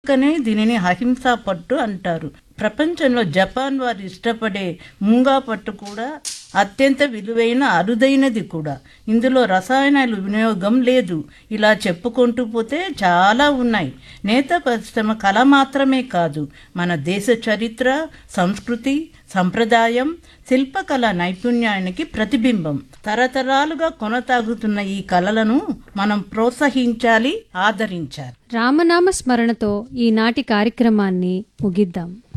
అందుకనే దీనిని అహింసా పట్టు అంటారు ప్రపంచంలో జపాన్ వారు ఇష్టపడే ముంగా పట్టు కూడా అత్యంత విలువైన అరుదైనది కూడా ఇందులో రసాయనాలు వినియోగం లేదు ఇలా చెప్పుకుంటూ పోతే చాలా ఉన్నాయి నేత పరిశ్రమ కళ మాత్రమే కాదు మన దేశ చరిత్ర సంస్కృతి సంప్రదాయం శిల్పకళ నైపుణ్యానికి ప్రతిబింబం తరతరాలుగా కొనసాగుతున్న ఈ కళలను మనం ప్రోత్సహించాలి ఆదరించాలి రామనామ స్మరణతో ఈనాటి కార్యక్రమాన్ని ముగిద్దాం